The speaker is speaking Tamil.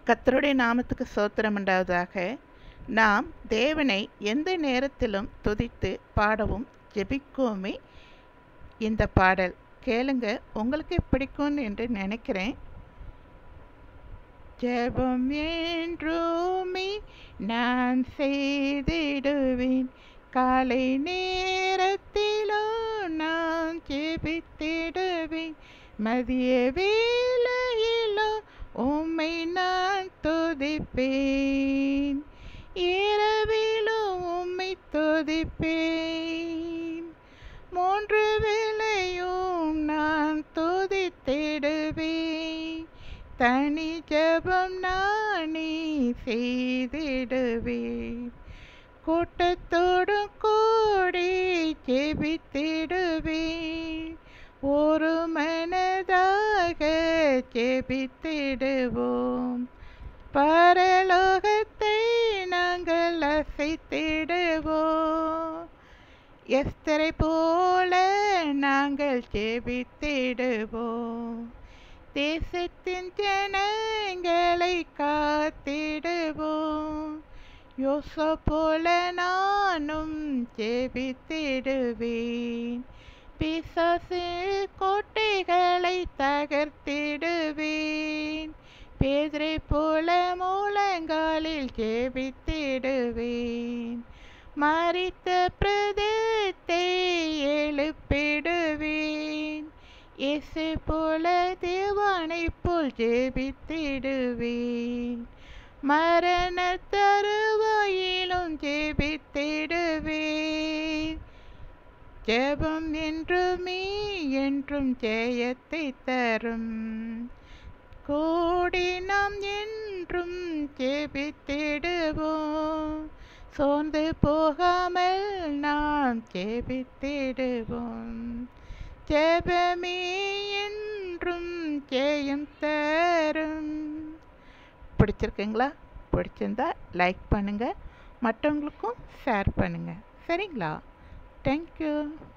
கர்த்தருடைய நாமத்துக்கு சோத்திரம் உண்டாவதாக நாம் தேவனை எந்த நேரத்திலும் துதித்து பாடவும் ஜெபிக்கவுமே இந்த பாடல் கேளுங்க உங்களுக்கு பிடிக்கும் என்று நினைக்கிறேன் ஜெபம் என்றுமே நான் செய்திடுவேன் காலை நேரத்திலும் நான் ஜெபித்திடுவேன் மதிய வேளையிலும் உம்மை நான் துதிப்பேன் இரவிலும் உம்மை துதிப்பேன் மூன்று வேளையும் நான் துதித்திடுவேன் தனி ஜபம் நானே செய்திடுவேன் கூட்டத்தோடும் கூடி ஜெபித்திடுவேன் ஒரு மனதாக ஜெபித்திடுவோம் பரலோகத்தை நாங்கள் அசைத்திடுவோம் எஸ்தரை போல நாங்கள் ஜெபித்திடுவோம் தேசத்தின் ஜனங்களை காத்திடுவோம் யோசோ போல நானும் ஜெபித்திடுவேன் பிசாசு கோட்டைகளை தகர்த்திடுவேன் பேதரை போல மூலங்காலில் ஜெபித்திடுவேன் மறித்த பிரதத்தை எழுப்பிடுவேன் இயேசு போல தேவானை போல் ஜெபித்திடுவேன் மரண தருவாயிலும் ஜெபித்திடுவேன் ஜெபம் என்றுமே என்றும் ஜெயத்தை தரும் கூடி நாம் என்றும் ஜெபித்திடுவோம் சோர்ந்து போகாமல் நாம் ஜெபித்திடுவோம் ஜெபமே என்றும் ஜெயம் தரும் பிடிச்சிருக்குங்களா பிடிச்சிருந்தா லைக் பண்ணுங்கள் மற்றவங்களுக்கும் ஷேர் பண்ணுங்கள் சரிங்களா தேங்க்யூ